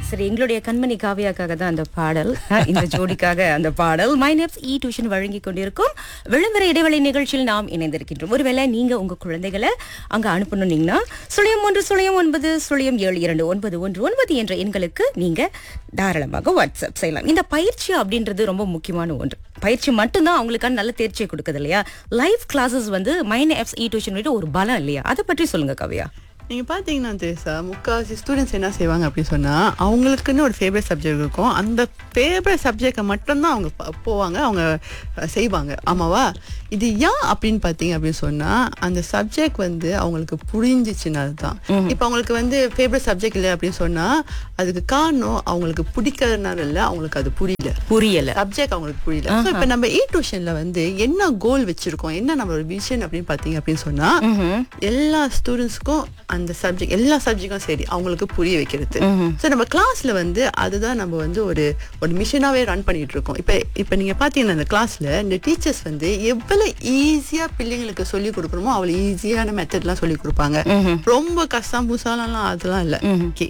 சரி எங்களுடைய கண்மணி காவியாக்காக தான் அந்த பாடல் இந்த ஜோடிக்காக அந்த பாடல் மை நெப்ஸ் இ டியூஷன் வழங்கி கொண்டிருக்கும் விளம்பர இடைவெளி நிகழ்ச்சியில் நாம் இணைந்திருக்கின்றோம் ஒருவேளை நீங்க உங்க குழந்தைகளை அங்க அனுப்பணும்னீங்கன்னா சுழியம் ஒன்று சுழியம் ஒன்பது சுழியம் ஏழு இரண்டு ஒன்பது ஒன்று ஒன்பது என்ற எண்களுக்கு நீங்க தாராளமாக வாட்ஸ்அப் செய்யலாம் இந்த பயிற்சி அப்படின்றது ரொம்ப முக்கியமான ஒன்று பயிற்சி மட்டும்தான் அவங்களுக்கான நல்ல தேர்ச்சியை கொடுக்குது இல்லையா லைவ் கிளாஸஸ் வந்து மைன் எஃப்ஸ் இ டியூஷன் ஒரு பலம் இல்லையா அதை பற்றி சொல்லுங்க கவியா நீங்க பாத்தீங்கன்னா தேசா முக்காவாசி ஸ்டூடெண்ட்ஸ் என்ன செய்வாங்க அப்படின்னு சொன்னா அவங்களுக்குன்னு ஒரு ஃபேவரட் சப்ஜெக்ட் இருக்கும் அந்த ஃபேவரட் சப்ஜெக்டை மட்டும்தான் அவங்க ப- போவாங்க அவங்க அஹ், செய்வாங்க ஆமாவா இது ஏன் அப்படின்னு பார்த்தீங்க அப்படின்னு சொன்னா அந்த சப்ஜெக்ட் வந்து அவங்களுக்கு புரிஞ்சிச்சுன்னா தான் இப்போ அவங்களுக்கு வந்து ஃபேவரட் சப்ஜெக்ட் இல்லை அப்படின்னு சொன்னா அதுக்கு காரணம் அவங்களுக்கு பிடிக்கிறதுனால இல்லை அவங்களுக்கு அது புரியல புரியல சப்ஜெக்ட் அவங்களுக்கு புரியல ஸோ இப்போ நம்ம இ டியூஷன்ல வந்து என்ன கோல் வச்சிருக்கோம் என்ன நம்மளோட விஷன் அப்படின்னு பார்த்தீங்க அப்படின்னு சொன்னா எல்லா ஸ்டூடெண்ட்ஸ்க்கும் அந்த சப்ஜெக்ட் எல்லா சப்ஜெக்டும் சரி அவங்களுக்கு புரிய வைக்கிறது ஸோ நம்ம கிளாஸ்ல வந்து அதுதான் நம்ம வந்து ஒரு ஒரு மிஷனாவே ரன் பண்ணிட்டு இருக்கோம் இப்போ இப்போ நீங்க பாத்தீங்கன்னா இந்த கிளாஸ்ல இந்த டீச்சர்ஸ் வந்து எவ்வளவு ஈஸியா பிள்ளைங்களுக்கு சொல்லி கொடுக்கணுமோ அவ்வளவு ஈஸியான மெத்தட்லாம் சொல்லி கொடுப்பாங்க ரொம்ப கஷ்டம் பூசாலாம் அதெல்லாம் இல்லை